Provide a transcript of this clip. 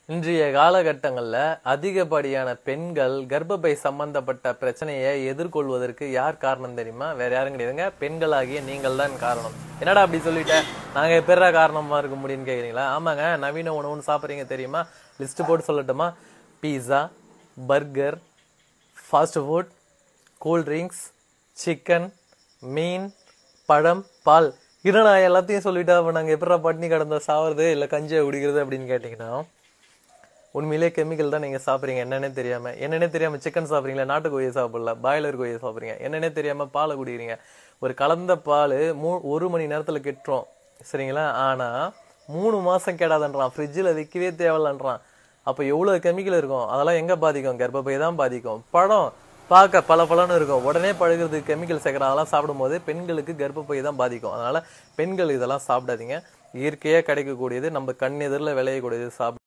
இன்றைய காலகட்டங்கள்ல அதிகப்படியான பெண்கள் கர்ப்பப்பை சம்பந்தப்பட்ட பிரச்சனையை எதிர்கொள்வதற்கு யார் காரணம் தெரியுமா வேற யாரும் கிடையாதுங்க பெண்களாகிய நீங்கள் தான் காரணம் என்னடா அப்படி சொல்லிட்ட நாங்க எப்படா காரணமா இருக்க முடியும்னு கேக்குறீங்களா ஆமாங்க நவீன உணவுன்னு சாப்பிடுறீங்க தெரியுமா லிஸ்ட் போட்டு சொல்லட்டுமா pizza burger fast food cool drinks chicken மீன் பழம் பால் என்னடா எல்லாத்தையும் சொல்லிட்டா அப்ப நாங்க எப்படா பட்டினி கடந்த சாவறது இல்ல கஞ்சியை குடிக்கிறது அப்படின்னு கேட்டீங்கன்னா உண்மையிலே கெமிக்கல் தான் நீங்க சாப்பிடுறீங்க என்னன்னே தெரியாம என்னன்னே தெரியாம சிக்கன் சாப்பிடுறீங்களா நாட்டு கோழியை சாப்பிடல பாய்லர் கோழியை சாப்பிடுறீங்க என்னன்னே தெரியாம பாலை குடிக்கிறீங்க ஒரு கலந்த பால் மூ ஒரு மணி நேரத்துல கெட்டுரும் சரிங்களா ஆனா மூணு மாசம் கெடாதன்றான் ஃப்ரிட்ஜில் வைக்கவே தேவையில்லன்றான் அப்ப எவ்வளவு கெமிக்கல் இருக்கும் அதெல்லாம் எங்க பாதிக்கும் கர்ப்பப்பை தான் பாதிக்கும் பழம் பார்க்க பல பலன்னு இருக்கும் உடனே பழுகிறதுக்கு கெமிக்கல் சேர்க்குற அதெல்லாம் சாப்பிடும்போது பெண்களுக்கு கர்ப்பப்பை தான் பாதிக்கும் அதனால பெண்கள் இதெல்லாம் சாப்பிடாதீங்க இயற்கையா கிடைக்கக்கூடியது நம்ம கண் எதிரில் விளையக்கூடியது சாப்பிட